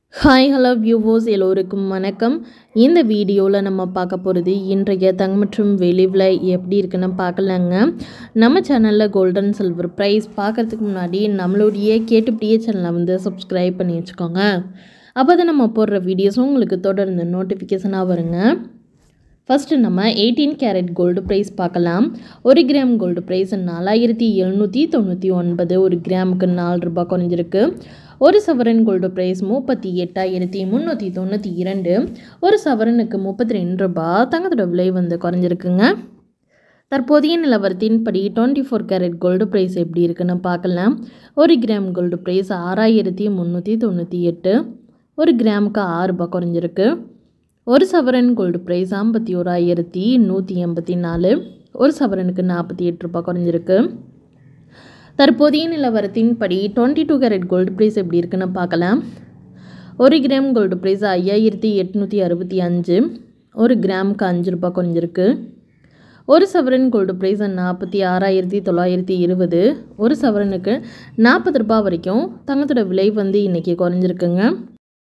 hi hello viewers எல்லோருக்கும் வணக்கம் இந்த வீடியோவில் நம்ம பார்க்க போகிறது இன்றைய தங்க மற்றும் வெளி விலை எப்படி இருக்குன்னு பார்க்கலாங்க நம்ம சேனலில் கோல்டன் சில்வர் ப்ரைஸ் பார்க்குறதுக்கு முன்னாடி நம்மளுடைய கேட்டுப்படியே சேனலை வந்து சப்ஸ்கிரைப் பண்ணி வச்சுக்கோங்க அப்போ தான் நம்ம போடுற வீடியோஸும் உங்களுக்கு தொடர்ந்து நோட்டிஃபிகேஷனாக வருங்க ஃபஸ்ட்டு நம்ம எயிட்டீன் கேரட் கோல்டு ப்ரைஸ் பார்க்கலாம் ஒரு கிராம் கோல்டு ப்ரைஸ் நாலாயிரத்தி எழுநூற்றி தொண்ணூற்றி ஒன்பது ஒரு கிராமுக்கு நாலு ரூபாய் குறைஞ்சிருக்கு ஒரு சவரன் கோல்டு ப்ரைஸ் முப்பத்தி எட்டாயிரத்தி முந்நூற்றி தொண்ணூற்றி இரண்டு ஒரு சவரனுக்கு முப்பத்தி ரெண்டு ரூபாய் தங்கத்தோட விலை வந்து குறைஞ்சிருக்குங்க தற்போதைய நிலவரத்தின்படி twenty four carat gold price எப்படி இருக்குன்னு பார்க்கலாம் ஒரு கிராம் கோல்டு ப்ரைஸ் ஆறாயிரத்தி முந்நூற்றி தொண்ணூற்றி எட்டு ஒரு கிராமுக்கு ஆறு ரூபாய் குறைஞ்சிருக்கு ஒரு சவரன் கோல்டு ப்ரைஸ் ஐம்பத்தி ஓராயிரத்தி நூற்றி எண்பத்தி நாலு ஒரு சவரனுக்கு நாற்பத்தி எட்டு ரூபாய் குறைஞ்சிருக்கு தற்போதைய நிலவரத்தின்படி twenty two carat gold price எப்படி இருக்குன்னு பார்க்கலாம் ஒரு கிராம் கோல்டு ப்ரைஸ் ஐயாயிரத்தி எட்நூற்றி அறுபத்தி அஞ்சு ஒரு கிராமுக்கு அஞ்சு ரூபாய் குறைஞ்சிருக்கு ஒரு சவரன் கோல்டு ப்ரைஸ் நாற்பத்தி ஆறாயிரத்தி தொள்ளாயிரத்தி இருபது ஒரு சவரனுக்கு நாற்பது ரூபாய் வரைக்கும் தங்கத்தோட விலை வந்து இன்றைக்கி குறைஞ்சிருக்குங்க